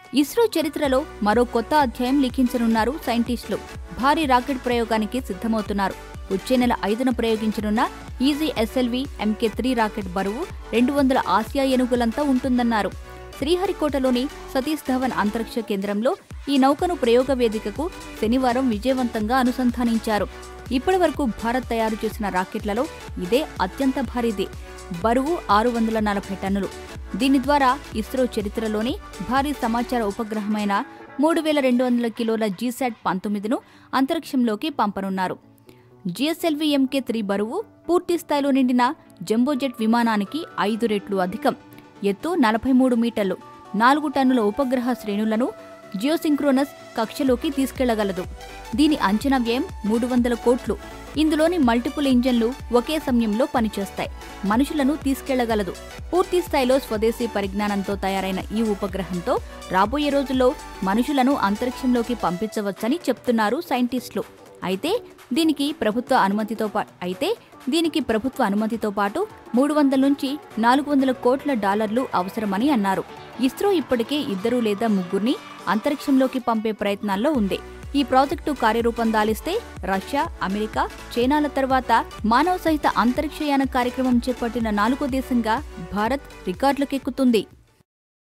ఇస్రో చరిత్రలో మరో కొత్త అధ్యాయం లిఖించనున్నారు సైంటిస్టులు భారీ రాకెట్ ప్రయోగానికి సిద్ధమవుతున్నారు వచ్చే నెల ఐదున ప్రయోగించనున్న G SLV MK three rocket బరువు రెండు వందల ఆసియా ఏనుగులంతా ఉంటుందన్నారు శ్రీహరికోటలోని సతీష్ ధవన్ అంతరిక్ష కేంద్రంలో ఈ నౌకను ప్రయోగ వేదికకు శనివారం విజయవంతంగా అనుసంధానించారు ఇప్పటివరకు భారత్ తయారు చేసిన రాకెట్లలో ఇదే అత్యంత భారీది బరువు ఆరు వందల నలభై టన్నులు దీని ద్వారా ఇస్రో చరిత్రలోని భారీ సమాచార ఉపగ్రహమైన మూడు వేల రెండు వందల కిలోల జీశాట్ పంతొమ్మిదిను అంతరిక్షంలోకి పంపనున్నారు జిఎస్ఎల్వి ఎంకే త్రీ బరువు పూర్తి స్థాయిలో నిండిన జంబోజెట్ విమానానికి ఐదు రెట్లు అధికం ఎత్తు నలభై మూడు మీటర్లు నాలుగు టన్నుల ఉపగ్రహ శ్రేణులను జియోసింక్రోనస్ కక్షలోకి తీసుకెళ్లగలదు దీని అంచనా వ్యయం మూడు వందల కోట్లు ఇందులోని మల్టిపుల్ ఇంజన్లు ఒకే సమయంలో పనిచేస్తాయి మనుషులను తీసుకెళ్లగలదు పూర్తి స్థాయిలో స్వదేశీ పరిజ్ఞానంతో తయారైన ఈ ఉపగ్రహంతో రాబోయే రోజుల్లో మనుషులను అంతరిక్షంలోకి పంపించవచ్చని చెప్తున్నారు సైంటిస్టులు అయితే దీనికి ప్రభుత్వ అనుమతితో పా అయితే దీనికి ప్రభుత్వ అనుమతితో పాటు మూడు వందల నుంచి నాలుగు వందల కోట్ల డాలర్లు అవసరమని అన్నారు ఇస్రో ఇప్పటికే ఇద్దరు లేదా ముగ్గురిని అంతరిక్షంలోకి పంపే ప్రయత్నాల్లో ఉంది ఈ ప్రాజెక్టు కార్యరూపం దాలిస్తే రష్యా అమెరికా చైనాల తర్వాత మానవ సహిత అంతరిక్షయాన కార్యక్రమం చేపట్టిన నాలుగో దేశంగా భారత్ రికార్డులకెక్కుతుంది